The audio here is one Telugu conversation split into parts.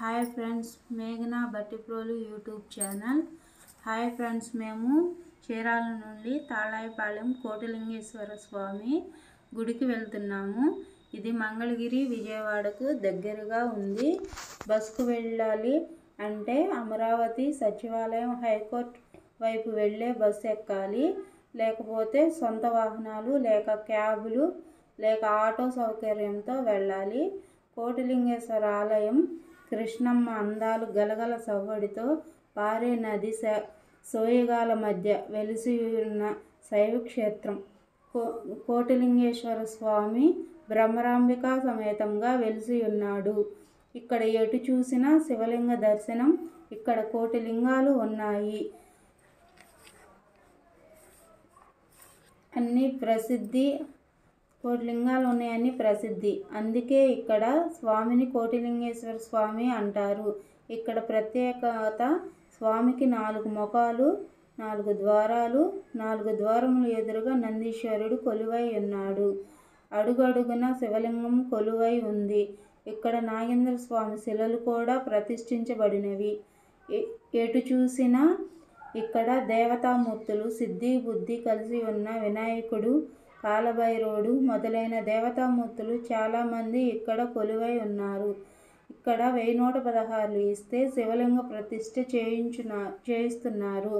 హాయ్ ఫ్రెండ్స్ మేఘన Battiprolu YouTube channel hi friends మేము చీరాల నుండి తాళాయిపాలెం కోటిలింగేశ్వర స్వామి గుడికి వెళ్తున్నాము ఇది మంగళగిరి విజయవాడకు దగ్గరగా ఉంది బస్కు వెళ్ళాలి అంటే అమరావతి సచివాలయం హైకోర్టు వైపు వెళ్ళే బస్సు ఎక్కాలి లేకపోతే సొంత వాహనాలు లేక క్యాబులు లేక ఆటో సౌకర్యంతో వెళ్ళాలి కోటిలింగేశ్వర ఆలయం కృష్ణమ్మ అందాలు గలగల సవ్వడితో పారే నది స- సోయగాల మధ్య వెలిసి ఉన్న శైవ క్షేత్రం కో కోటిలింగేశ్వర స్వామి బ్రహ్మరాంబికా సమేతంగా వెలిసి ఉన్నాడు ఇక్కడ ఎటు చూసినా శివలింగ దర్శనం ఇక్కడ కోటి లింగాలు ఉన్నాయి అన్ని ప్రసిద్ధి కోటి లింగాలు ఉన్నాయని ప్రసిద్ధి అందుకే ఇక్కడ స్వామిని కోటిలింగేశ్వర స్వామి అంటారు ఇక్కడ ప్రత్యేకత స్వామికి నాలుగు ముఖాలు నాలుగు ద్వారాలు నాలుగు ద్వారములు ఎదురుగా నందీశ్వరుడు కొలువై ఉన్నాడు అడుగడుగున శివలింగం కొలువై ఉంది ఇక్కడ నాగేంద్ర స్వామి శిలలు కూడా ప్రతిష్ఠించబడినవి ఎ- ఎటు చూసినా ఇక్కడ దేవతామూర్తులు సిద్ధి బుద్ధి కలిసి ఉన్న వినాయకుడు కాలభైరవుడు మొదలైన దేవతామూర్తులు చాలామంది ఇక్కడ కొలువై ఉన్నారు ఇక్కడ వెయ్యి నూట పదహారులు ఇస్తే శివలింగ ప్రతిష్ఠ చేయించున చేయిస్తున్నారు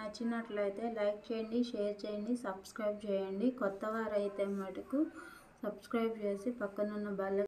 నచ్చినట్లయితే లైక్ చేయండి షేర్ చేయండి సబ్స్క్రైబ్ చేయండి కొత్త వారైతే మటుకు సబ్స్క్రైబ్ చేసి పక్కనున్న బెల్